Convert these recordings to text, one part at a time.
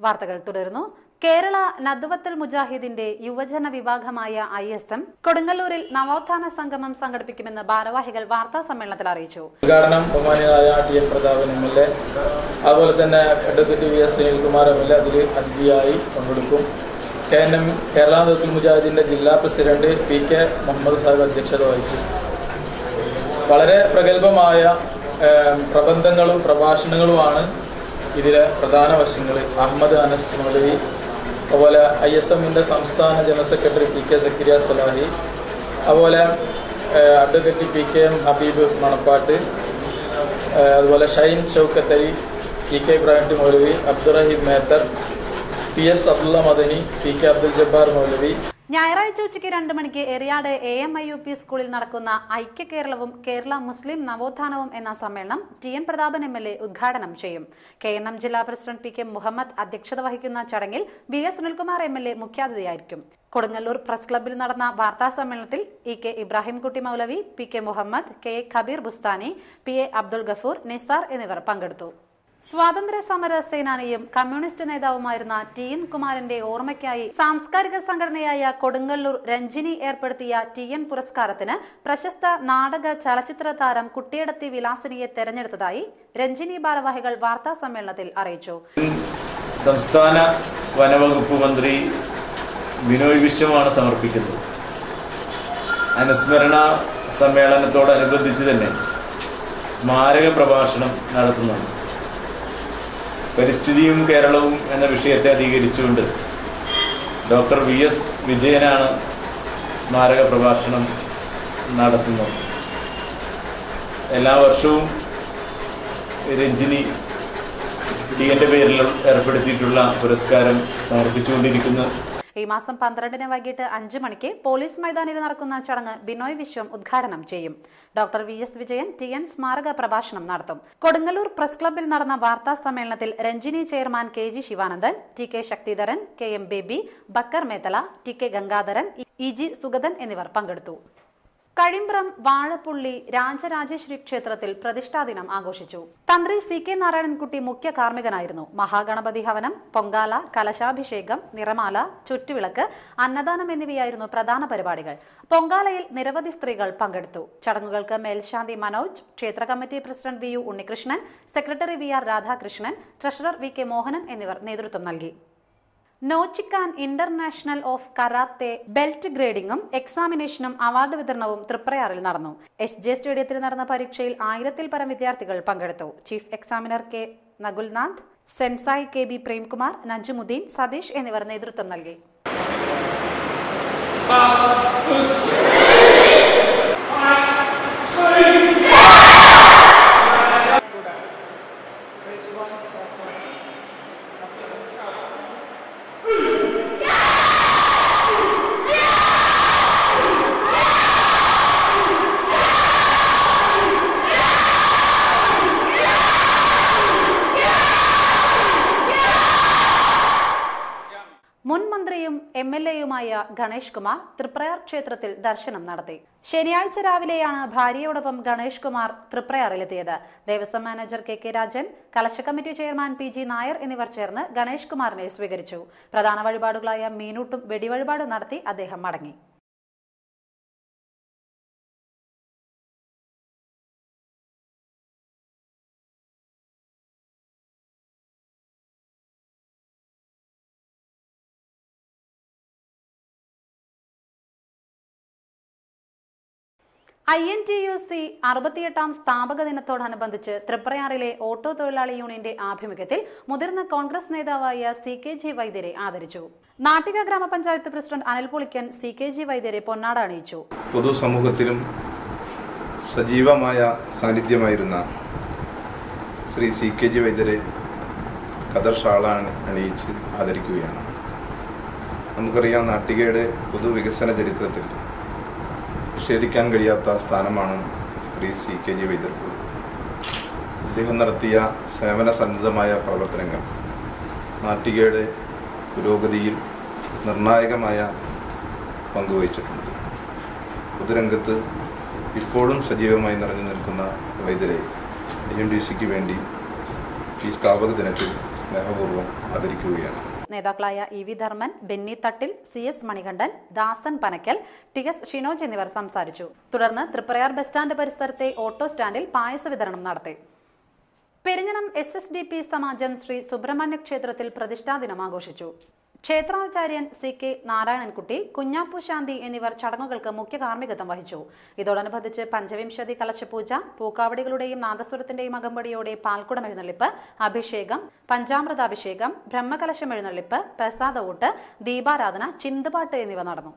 വാർത്തകൾ തുടരുന്നു കേരള നദ്വത്തൽ മുജാഹിദിന്റെ യുവജന വിഭാഗമായ ഐ എസ് എം കൊടുങ്ങല്ലൂരിൽ നവോത്ഥാന സംഗമം സംഘടിപ്പിക്കുമെന്ന് ഭാരവാഹികൾ വാർത്താ സമ്മേളനത്തിൽ അറിയിച്ചു ഉദ്ഘാടനം ബഹുമാനിയായ T N Prathapan M L A അതുപോലെ തന്നെ advocate V S Sunilkumar M L A അതിൽ അതിഥിയായി പങ്കെടുക്കും K N M Kerala Nadathul മുജാഹിദിന്റെ ജില്ലാ president P K Muhammad Sahib അധ്യക്ഷത വഹിച്ചു വളരെ പ്രഗത്ഭമായ ഏം, പ്രബന്ധങ്ങളും പ്രഭാഷണങ്ങളുമാണ് ഇതിലെ പ്രധാന വശങ്ങൾ അഹമ്മദ് അനസ് മൗലവി അതുപോലെ ഐ എസ് എമ്മിന്റെ സംസ്ഥാന general secretary P K Zakariya Salahi അതുപോലെ ഏഹ്, advocate P K M Habeeb Manappat ഏഹ്, അതുപോലെ Shine Shoukathali P K Ibrahim Moulavi Abdurahim Methar P S Abdulla Madani P K Abdul Jabbar Moulavi ഞായറാഴ്ച ഉച്ചയ്ക്ക് രണ്ട് മണിക്ക് Eriyad A M I U P സ്കൂളിൽ നടക്കുന്ന ഐക്യ കേരളവും കേരള മുസ്ലിം നവോത്ഥാനവും എന്ന സമ്മേളനം T N Prathapan M L A ഉദ്ഘാടനം ചെയ്യും കെ എൻ എം ജില്ലാ പ്രസിഡന്റ് പി കെ മുഹമ്മദ് അധ്യക്ഷത വഹിക്കുന്ന ചടങ്ങിൽ V S Sunilkumar M L A മുഖ്യാതിഥിയായിരിക്കും കൊടുങ്ങല്ലൂർ പ്രസ് ക്ലബ്ബിൽ നടന്ന വാർത്താ സമ്മേളനത്തിൽ E K Ibrahimkutty Moulavi P K Muhammad K A Khabeer Bustani P A Abdul Gafoor Nisar എന്നിവർ പങ്കെടുത്തു സ്വാതന്ത്ര്യ സമര സേനാനിയും കമ്മ്യൂണിസ്റ്റ് നേതാവുമായിരുന്ന ടി എൻ കുമാരന്റെ ഓർമ്മയ്ക്കായി സാംസ്കാരിക സംഘടനയായ കൊടുങ്ങല്ലൂർ രഞ്ജിനി ഏർപ്പെടുത്തിയ ടി എൻ പുരസ്കാരത്തിന് പ്രശസ്ത നാടക ചലച്ചിത്ര താരം കുട്ടിയടത്തി വിലാസിനിയെ തെരഞ്ഞെടുത്തതായി രഞ്ജിനി ഭാരവാഹികൾ വാർത്താ സമ്മേളനത്തിൽ അറിയിച്ചു സംസ്ഥാന വനവകുപ്പ് മന്ത്രി ബിനോയ് വിശ്വമാണ് സമർപ്പിക്കുന്നത് അനുസ്മരണ സമ്മേളനത്തോടനുബന്ധിച്ച് തന്നെ സ്മാരക പ്രഭാഷണം നടത്തുന്നുണ്ട് പരിസ്ഥിതിയും കേരളവും എന്ന വിഷയത്തെ അധികരിച്ചുകൊണ്ട് ഡോക്ടർ വി എസ് വിജയനാണ് സ്മാരക പ്രഭാഷണം നടത്തുന്നത് എല്ലാ വർഷവും രഞ്ജിനി ടി എന്റെ പേരിൽ ഏർപ്പെടുത്തിയിട്ടുള്ള പുരസ്കാരം സമർപ്പിച്ചുകൊണ്ടിരിക്കുന്നു ഈ മാസം പന്ത്രണ്ടിന് വൈകിട്ട് അഞ്ചു മണിക്ക് പോലീസ് മൈതാനിൽ നടക്കുന്ന ചടങ്ങ് ബിനോയ് വിശ്വം ഉദ്ഘാടനം ചെയ്യും doctor V S Vijayan T N സ്മാരക പ്രഭാഷണം നടത്തും കൊടുങ്ങല്ലൂർ പ്രസ് ക്ലബ്ബിൽ നടന്ന വാർത്താ സമ്മേളനത്തിൽ Ranjini chairman K G Sivanandan T K Sakthidharan K M Baby Bakkar Methala T K Gangadharan E G Sugathan എന്നിവർ പങ്കെടുത്തു കഴിമ്പ്രം വാഴപ്പുള്ളി രാജരാജേശ്വരി ക്ഷേത്രത്തിൽ പ്രതിഷ്ഠാദിനം ആഘോഷിച്ചു തന്ത്രി സി കെ നാരായണൻകുട്ടി മുഖ്യ കാർമ്മികനായിരുന്നു മഹാഗണപതി ഹവനം പൊങ്കാല കലശാഭിഷേകം നിറമാല ചുറ്റുവിളക്ക് അന്നദാനം എന്നിവയായിരുന്നു പ്രധാന പരിപാടികൾ പൊങ്കാലയിൽ നിരവധി സ്ത്രീകൾ പങ്കെടുത്തു ചടങ്ങുകൾക്ക് മേൽശാന്തി മനോജ് ക്ഷേത്ര committee president V U Unnikrishnan secretary V R Radhakrishnan treasurer V K Mohanan എന്നിവർ നേതൃത്വം നൽകി Nochikan international of karate belt ഗ്രേഡിംഗും എക്സാമിനേഷനും അവാർഡ് വിതരണവും തൃപ്രയാറിൽ നടന്നു എസ് ജെ സ്റ്റേഡിയത്തിൽ നടന്ന പരീക്ഷയിൽ ആയിരത്തിൽ പരം വിദ്യാർത്ഥികൾ പങ്കെടുത്തു chief examiner K Nakulnath sensei K B Premkumar Najumudheen Satheesh എന്നിവർ നേതൃത്വം നൽകി മുൻ മന്ത്രിയും എം എൽ എയുമായ ഗണേഷ് കുമാർ തൃപ്രയാർ ക്ഷേത്രത്തിൽ ദർശനം നടത്തി ശനിയാഴ്ച രാവിലെയാണ് ഭാര്യയോടൊപ്പം ഗണേഷ് കുമാർ തൃപ്രയാറിലെത്തിയത് Devaswom manager K K Rajan കലശ committee chairman P G Nair എന്നിവർ ചേർന്ന് ഗണേഷ് കുമാറിനെ സ്വീകരിച്ചു പ്രധാന വഴിപാടുകളായ മീനൂട്ടും വെടിവഴിപാടും നടത്തി അദ്ദേഹം മടങ്ങി I N T U C അറുപത്തിയെട്ടാം സ്ഥാപക ദിനത്തോടനുബന്ധിച്ച് തൃപ്രയാറിലെ ഓട്ടോ തൊഴിലാളി യൂണിയന്റെ ആഭിമുഖ്യത്തിൽ മുതിർന്ന കോൺഗ്രസ് നേതാവായ സി കെ ജി വൈദ്യരെ ആദരിച്ചു നാട്ടിക ഗ്രാമപഞ്ചായത്ത് president Anil Pulikkan C K G വൈദ്യരെ പൊന്നാട അണിയിച്ചു പൊതുസമൂഹത്തിലും സജീവമായ സാന്നിധ്യമായിരുന്ന ശ്രീ സി കെ ജി വൈദ്യരെ ഖദർ ഷാള അണിയിച്ച് ആദരിക്കുകയാണ് നമുക്കറിയാം നാട്ടികയുടെ പൊതുവികസന ചരിത്രത്തിൽ നിഷേധിക്കാൻ കഴിയാത്ത സ്ഥാനമാണ് ശ്രീ സി കെ ജി വൈദ്യർക്ക് അദ്ദേഹം നടത്തിയ സേവന സന്നദ്ധമായ പ്രവർത്തനങ്ങൾ നാട്ടികയുടെ പുരോഗതിയിൽ നിർണായകമായ പങ്കുവഹിച്ചിട്ടുണ്ട് പൊതുരംഗത്ത് ഇപ്പോഴും സജീവമായി നിറഞ്ഞു നിൽക്കുന്ന വൈദ്യരെ ഐ എൻ ഡി സിക്ക് വേണ്ടി ഈ സ്ഥാപക ദിനത്തിൽ സ്നേഹപൂർവ്വം ആദരിക്കുകയാണ് നേതാക്കളായ E V Dharman Benny Thattil C S Manikandan Dasan Panakkal T S Shinoj എന്നിവർ സംസാരിച്ചു തുടർന്ന് തൃപ്രയാർ ബസ് സ്റ്റാൻഡ് പരിസരത്തെ ഓട്ടോ സ്റ്റാൻഡിൽ പായസ വിതരണം നടത്തി Perinjanam S S D P സമാജം ശ്രീ സുബ്രഹ്മണ്യ ക്ഷേത്രത്തിൽ പ്രതിഷ്ഠാ ദിനം ആഘോഷിച്ചു ക്ഷേത്രാചാര്യൻ സി കെ നാരായണൻകുട്ടി കുഞ്ഞാപ്പു ശാന്തി എന്നിവർ ചടങ്ങുകൾക്ക് മുഖ്യ കാർമ്മികത്വം വഹിച്ചു ഇതോടനുബന്ധിച്ച് പഞ്ചവിംശതി കലശപൂജ പൂക്കാവടികളുടെയും നാദസ്വരത്തിന്റെയും അകമ്പടിയോടെ പാൽക്കുടം എഴുന്നള്ളിപ്പ് അഭിഷേകം പഞ്ചാമൃതാഭിഷേകം ബ്രഹ്മകലശം എഴുന്നള്ളിപ്പ് പ്രസാദ ഊട്ട് ദീപാരാധന ചിന്തുപാട്ട് എന്നിവ നടന്നു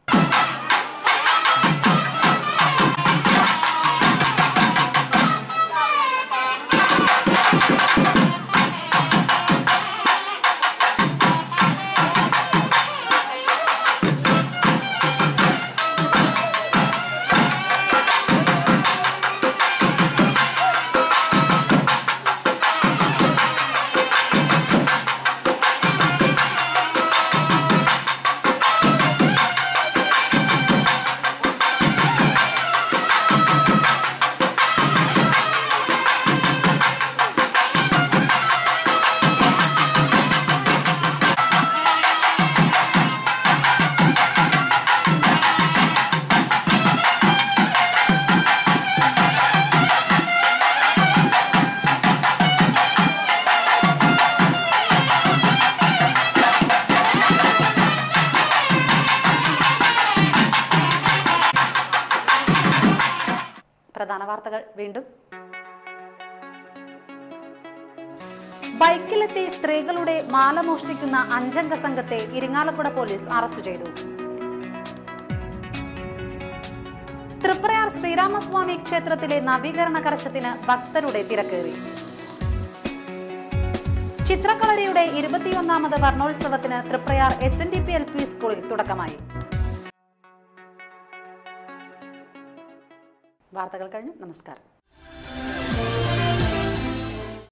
പ്രധാന വാർത്തകൾ വീണ്ടും ബൈക്കിലെത്തി സ്ത്രീകളുടെ മാല മോഷ്ടിക്കുന്ന അഞ്ചംഗ സംഘത്തെ ഇരിങ്ങാലക്കുട പോലീസ് അറസ്റ്റ് ചെയ്തു തൃപ്രയാർ ശ്രീരാമസ്വാമി ക്ഷേത്രത്തിലെ നവീകരണ കലശത്തിന് ഭക്തരുടെ തിരക്കേറി ചിത്രകളരിയുടെ ഇരുപത്തിയൊന്നാമത് വർണ്ണോത്സവത്തിന് Thriprayar S N D P L P സ്കൂളിൽ തുടക്കമായി വാർത്തകൾ കഴിഞ്ഞു നമസ്കാരം